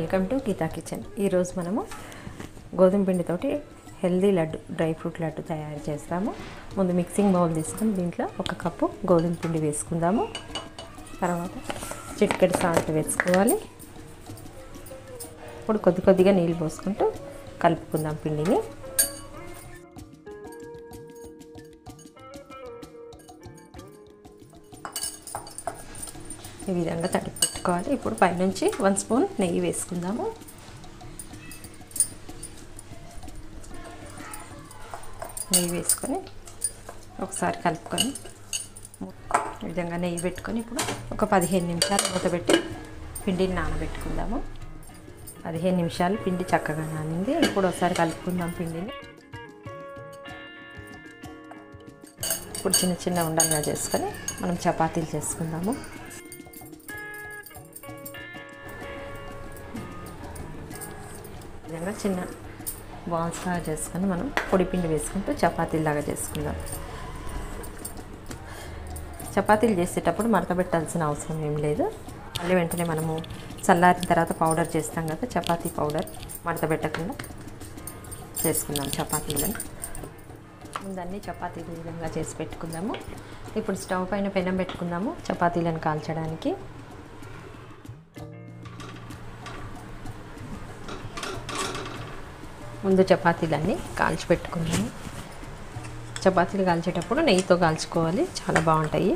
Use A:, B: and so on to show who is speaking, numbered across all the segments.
A: welcome to Gita kitchen ఈరోజు మనము గోధుమ పిండితోటి healthy laddu dry fruit laddu తయారు చేస్తాము ముందు మిక్సింగ్ బౌల్ తీసుకొని దీంట్లో ఒక కప్పు గోధుమ పిండి వేసుకుందాము తర్వాత చిటికెడు సాల్ట్ వేసుకోవాలి ఇప్పుడు కొద్ది కొద్దిగా నీళ్ళు పోసుకుంటూ కలుపుకుందాం పిండిని ఈ విధంగా తడిపి పెట్టుకోవాలి ఇప్పుడు పైనుంచి వన్ స్పూన్ నెయ్యి వేసుకుందాము నెయ్యి వేసుకొని ఒకసారి కలుపుకొని ఈ విధంగా నెయ్యి పెట్టుకొని ఇప్పుడు ఒక పదిహేను నిమిషాలు మూత పెట్టి పిండిని నానబెట్టుకుందాము పదిహేను నిమిషాలు పిండి చక్కగా నానింది ఇప్పుడు ఒకసారి కలుపుకుందాం పిండిని ఇప్పుడు చిన్న చిన్న ఉండలుగా చేసుకొని మనం చపాతీలు చేసుకుందాము విధంగా చిన్న బాల్స్ లాగా చేసుకొని మనం పొడి పిండి వేసుకుంటూ చపాతీలాగా చేసుకుందాం చపాతీలు చేసేటప్పుడు మడత పెట్టాల్సిన అవసరం ఏం లేదు మళ్ళీ వెంటనే మనము చల్లారిన తర్వాత పౌడర్ చేస్తాం కదా చపాతీ పౌడర్ మడత పెట్టకుండా చేసుకుందాం చపాతీలను ముందన్నీ చపాతీలు ఈ విధంగా చేసి పెట్టుకుందాము ఇప్పుడు స్టవ్ పైన పెనం పెట్టుకుందాము చపాతీలను కాల్చడానికి ముందు చపాతీలన్నీ కాల్చి పెట్టుకున్నాము చపాతీలు కాల్చేటప్పుడు నెయ్యితో కాల్చుకోవాలి చాలా బాగుంటాయి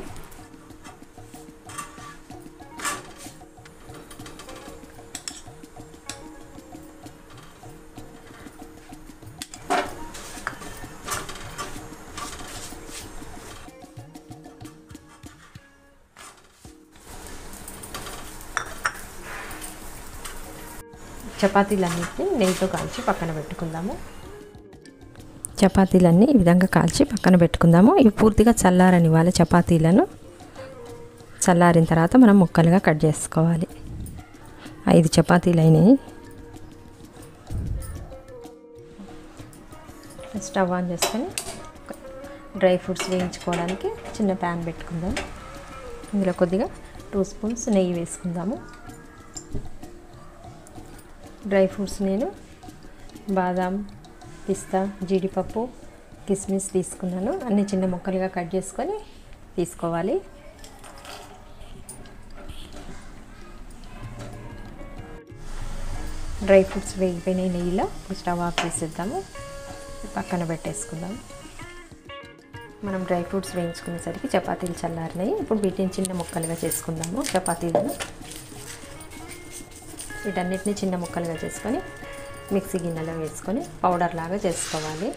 A: చపాతీలన్నింటినీ నెయ్యితో కాల్చి పక్కన పెట్టుకుందాము చపాతీలన్నీ ఈ విధంగా కాల్చి పక్కన పెట్టుకుందాము ఇవి పూర్తిగా చల్లారని వాళ్ళ చపాతీలను చల్లారిన తర్వాత మనం ముక్కలుగా కట్ చేసుకోవాలి ఐదు చపాతీలు అయినాయి స్టవ్ ఆన్ చేసుకొని డ్రై ఫ్రూట్స్ వేయించుకోవడానికి చిన్న ప్యాన్ పెట్టుకుందాం ఇందులో కొద్దిగా టూ స్పూన్స్ నెయ్యి వేసుకుందాము డ్రై ఫ్రూట్స్ నేను బాదాం పిస్తా జీడిపప్పు కిస్మిస్ తీసుకున్నాను అన్ని చిన్న ముక్కలుగా కట్ చేసుకొని తీసుకోవాలి డ్రై ఫ్రూట్స్ వేగిపోయినాయి నెయ్యిలో ఇప్పుడు స్టవ్ ఆఫ్ చేసేద్దాము పక్కన పెట్టేసుకుందాం మనం డ్రై ఫ్రూట్స్ వేయించుకునేసరికి చపాతీలు చల్లారినాయి ఇప్పుడు వీటిని చిన్న ముక్కలుగా చేసుకుందాము చపాతీలను వీటన్నిటిని చిన్న ముక్కలుగా చేసుకొని మిక్సీ గిన్నెలో వేసుకొని పౌడర్ లాగా చేసుకోవాలి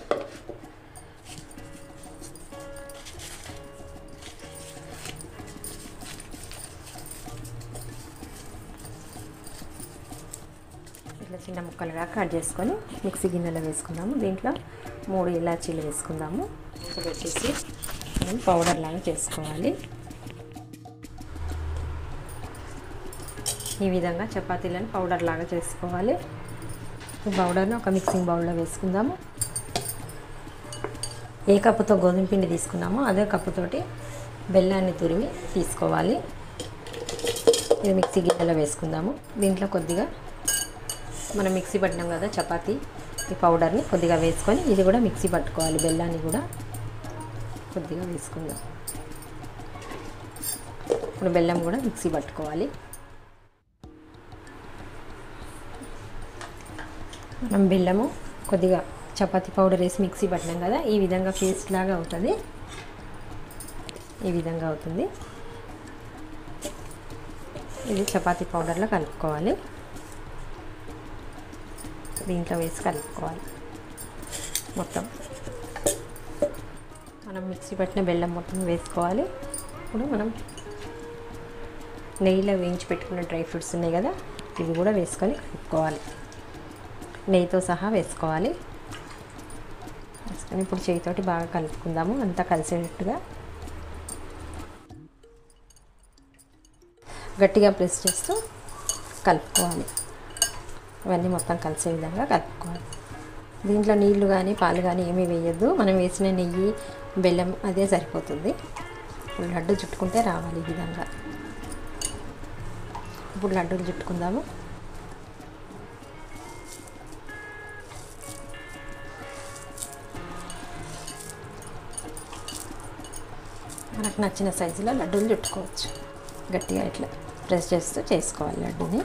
A: ఇట్లా చిన్న ముక్కలుగా కట్ చేసుకొని మిక్సీ గిన్నెలో వేసుకుందాము దీంట్లో మూడు ఇలాచీలు వేసుకుందాము పెట్టేసి మనం పౌడర్ లాగా చేసుకోవాలి ఈ విధంగా చపాతీలను పౌడర్ లాగా చేసుకోవాలి ఈ పౌడర్ని ఒక మిక్సింగ్ బౌల్లో వేసుకుందాము ఏ కప్పుతో గోధుమ పిండి తీసుకున్నామో అదే కప్పుతోటి బెల్లాన్ని తురిమి తీసుకోవాలి ఇది మిక్సీ గిన్నెలో వేసుకుందాము దీంట్లో కొద్దిగా మనం మిక్సీ పట్టినాం కదా చపాతీ ఈ పౌడర్ని కొద్దిగా వేసుకొని ఇది కూడా మిక్సీ పట్టుకోవాలి బెల్లాన్ని కూడా కొద్దిగా వేసుకుందాం ఇప్పుడు బెల్లం కూడా మిక్సీ పట్టుకోవాలి మనం బెల్లము కొద్దిగా చపాతీ పౌడర్ వేసి మిక్సీ పట్టినాం కదా ఈ విధంగా పేస్ట్ లాగా అవుతుంది ఈ విధంగా అవుతుంది ఇది చపాతీ పౌడర్లో కలుపుకోవాలి దీంట్లో వేసి కలుపుకోవాలి మొత్తం మనం మిక్సీ పట్టిన బెల్లం మొత్తం వేసుకోవాలి ఇప్పుడు మనం నెయ్యిలో వేయించి పెట్టుకున్న డ్రై ఫ్రూట్స్ ఉన్నాయి కదా ఇవి కూడా వేసుకొని కలుపుకోవాలి నెయ్యితో సహా వేసుకోవాలి వేసుకొని ఇప్పుడు చేయితోటి బాగా కలుపుకుందాము అంతా కలిసేటట్టుగా గట్టిగా ప్రెస్ చేస్తూ కలుపుకోవాలి ఇవన్నీ మొత్తం కలిసే విధంగా కలుపుకోవాలి దీంట్లో నీళ్లు కానీ పాలు కానీ ఏమీ వేయద్దు మనం వేసిన నెయ్యి బెల్లం అదే సరిపోతుంది ఇప్పుడు లడ్డు చుట్టుకుంటే రావాలి ఈ విధంగా ఇప్పుడు లడ్డూలు చుట్టుకుందాము మనకు నచ్చిన సైజులో లడ్డూలు చుట్టుకోవచ్చు గట్టిగా ఇట్లా ప్రెస్ చేస్తూ చేసుకోవాలి లడ్డూని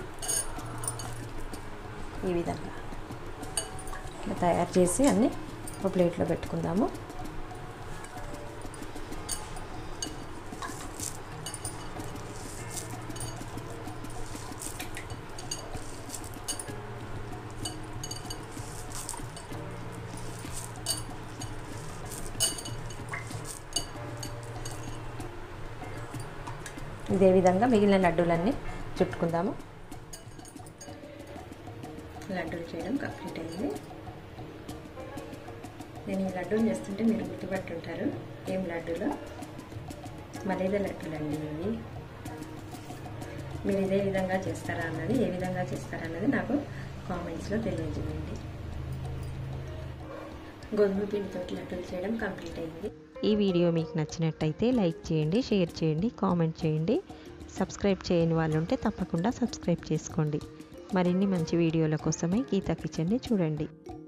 A: ఈ విధంగా ఇట్లా తయారు చేసి అన్నీ ఒక ప్లేట్లో పెట్టుకుందాము ఇదే విధంగా మిగిలిన లడ్డూలన్నీ చుట్టుకుందాము లడ్డూలు చేయడం కంప్లీట్ అయింది నేను ఈ లడ్డూలు చేస్తుంటే మీరు గుర్తుపట్టుంటారు ఏం లడ్డూలో మలేద లడ్డూలు అండి ఇవి మీరు ఇదే విధంగా చేస్తారా అన్నది ఏ విధంగా చేస్తారా అన్నది నాకు కామెంట్స్లో తెలియజేయండి గోధుమ పిండితో లడ్డూలు చేయడం కంప్లీట్ అయింది
B: ఈ వీడియో మీకు నచ్చినట్టయితే లైక్ చేయండి షేర్ చేయండి కామెంట్ చేయండి సబ్స్క్రైబ్ చేయని వాళ్ళు ఉంటే తప్పకుండా సబ్స్క్రైబ్ చేసుకోండి మరిన్ని మంచి వీడియోల కోసమై గీతా కిచెన్ని చూడండి